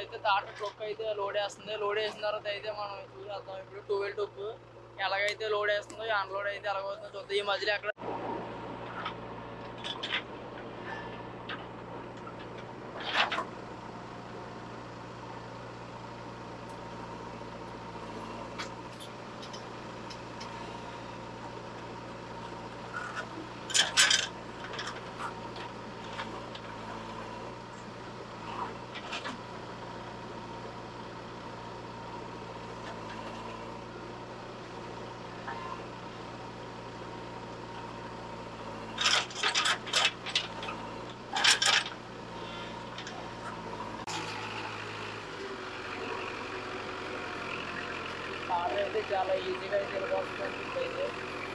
ఇప్పుడైతే తాట ట్రక్ అయితే లోడ్ వేస్తుంది లోడ్ వేసిన తర్వాత అయితే మనం చూసేద్దాం ఇప్పుడు ట్వెల్వ్ టుప్ ఎలాగైతే లోడ్ వేస్తుందో అన్లోడ్ అయితే ఎలాగవుతుందో చూద్దాం ఈ మధ్యలో ఎక్కడ తాట అయితే చాలా ఈజీగా అయితే వెళ్ళిపోతుంది ఇప్పుడైతే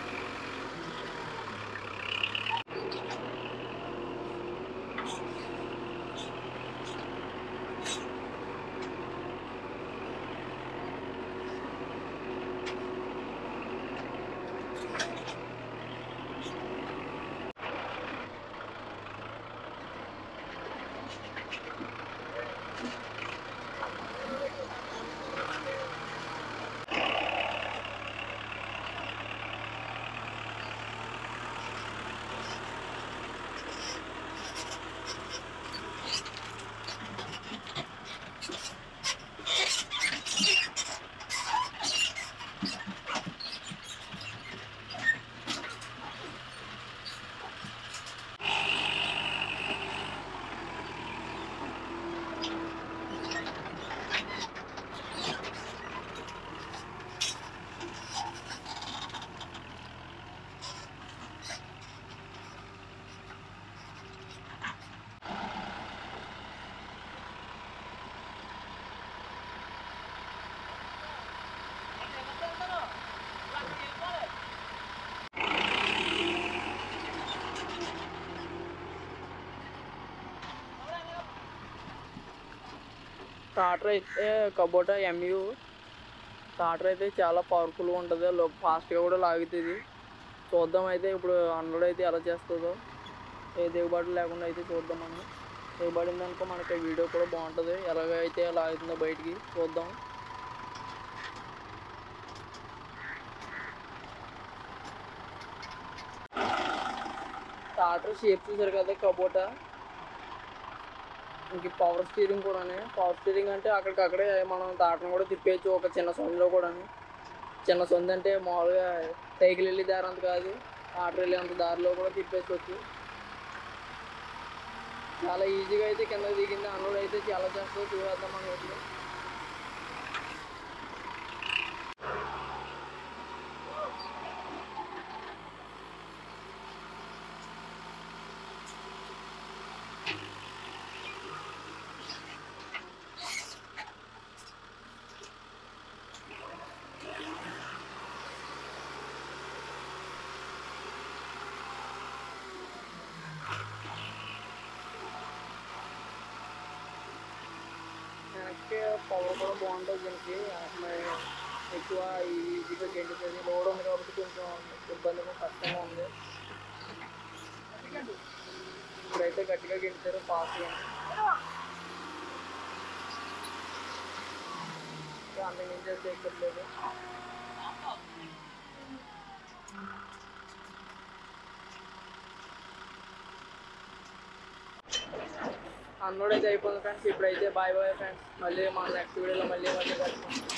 టాటర్ అయితే కబోటా ఎంయూ టాటర్ అయితే చాలా పవర్ఫుల్గా ఉంటుంది లో ఫాస్ట్గా కూడా లాగుతుంది చూద్దాం అయితే ఇప్పుడు అన్లోడ్ అయితే ఎలా చేస్తుందో ఏ దిగుబాటు లేకుండా అయితే చూద్దాం మనం దిగుబడింది అనుకో మనకి వీడియో కూడా బాగుంటుంది ఎలాగ అయితే లాగుతుందో బయటికి చూద్దాం టాటర్ షేప్ చూసారు కదా కబోటా ఇంక పవర్ స్టీరింగ్ కూడా పవర్ స్టీరింగ్ అంటే అక్కడికక్కడే మనం తాటను కూడా తిప్పేయచ్చు ఒక చిన్న సొందులో కూడా చిన్న సొంది అంటే మామూలుగా సైకిల్ వెళ్ళే దారి అంత కాదు ఆటో వెళ్ళేంత దారిలో కూడా తిప్పేసుకోవచ్చు చాలా ఈజీగా అయితే కింద దిగింది అన్లోడ్ అయితే చాలా చేస్తుంది చూసేద్దాం మనం ఇప్పుడు వెనక్కి పవర్ కూడా బాగుంటుంది దీనికి అసలు ఎక్కువ ఈజీగా గెంటుతుంది లోడ్ ఉంది కాబట్టి కొంచెం ఇబ్బందిగా కష్టంగా ఉంది ఇప్పుడైతే గట్టిగా గెంటుతారు ఫాస్ట్గా అంత నుంచి చేయట్లేదు అన్లోడ్ అయితే అయిపోయింది ఫ్రెండ్స్ ఇప్పుడైతే బాయ్ బాయ్ ఫ్రెండ్స్ మళ్ళీ మన నెక్స్ట్ వీడియోలో మళ్ళీ మళ్ళీ కలుస్తాం